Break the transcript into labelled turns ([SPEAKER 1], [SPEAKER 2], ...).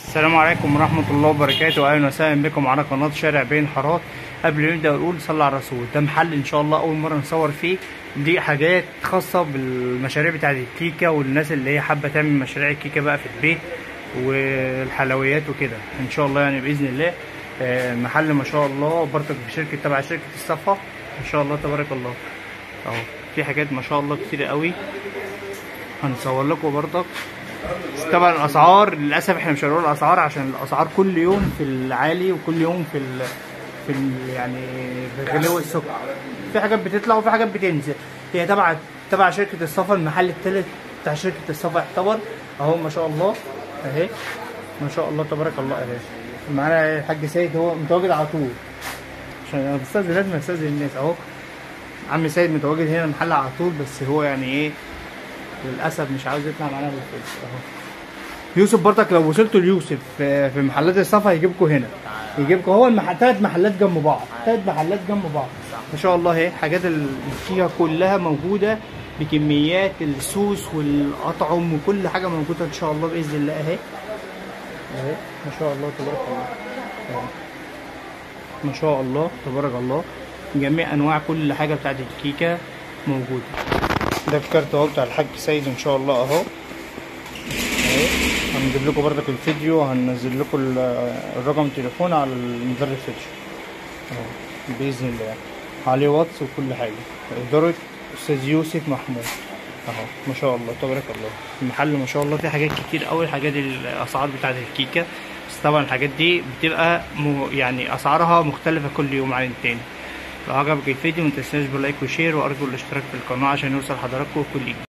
[SPEAKER 1] السلام عليكم ورحمة الله وبركاته أهلا وسهلا بكم على قناة شارع بين حارات قبل ما نبدأ نقول صلى على الرسول ده محل إن شاء الله أول مرة نصور فيه دي حاجات خاصة بالمشاريع بتاعت الكيكة والناس اللي هي حابة تعمل مشاريع الكيكة بقى في البيت والحلويات وكده إن شاء الله يعني بإذن الله آه، محل ما شاء الله برضك بشركة تبع شركة الصفا إن شاء الله تبارك الله أهو في حاجات ما شاء الله كتير قوي هنصور لكم برضك بس طبعا الاسعار للاسف احنا مش هنقول الاسعار عشان الاسعار كل يوم في العالي وكل يوم في ال في ال يعني في غلو السكر في حاجات بتطلع وفي حاجات بتنزل هي تبع تبع شركه الصفا المحل الثالث بتاع شركه الصفا يعتبر اهو ما شاء الله اهي ما شاء الله تبارك الله اهي معانا الحاج سيد هو متواجد على طول عشان انا بستاذن لازم استاذن الناس اهو عم سيد متواجد هنا المحل على طول بس هو يعني ايه للاسف مش عاوز يطلع معانا بالفيس اهو يوسف برضك لو وصلتوا ليوسف في في محلات الصفا هيجيبكم هنا يجيبكم هو المح... ثلاث محلات جنب بعض ثلاث محلات جنب بعض ما شاء الله اهي حاجات الكيكه كلها موجوده بكميات السوس والاطعم وكل حاجه موجوده ان شاء الله باذن الله اهي اهي ما شاء الله تبارك الله اهي. ما شاء الله تبارك الله جميع انواع كل حاجه بتاعت الكيكه موجوده ده الكارت اهو بتاع الحاج سيد ان شاء الله اهو اهي هنجيب لكم برضك الفيديو هننزل لكم ال- الرقم التليفون على مدار الفيديو اهو باذن الله عليه واتس وكل حاجه اداره استاذ يوسف محمود اهو ما شاء الله تبارك الله المحل ما شاء الله فيه حاجات كتير قوي الحاجات الاسعار بتاعت الكيكه بس طبعا الحاجات دي بتبقى م... يعني اسعارها مختلفه كل يوم عن التاني لو عجبك الفيديو متنساش باللايك وشير وارجو الاشتراك في القناه عشان يوصل حضراتكم كل جديد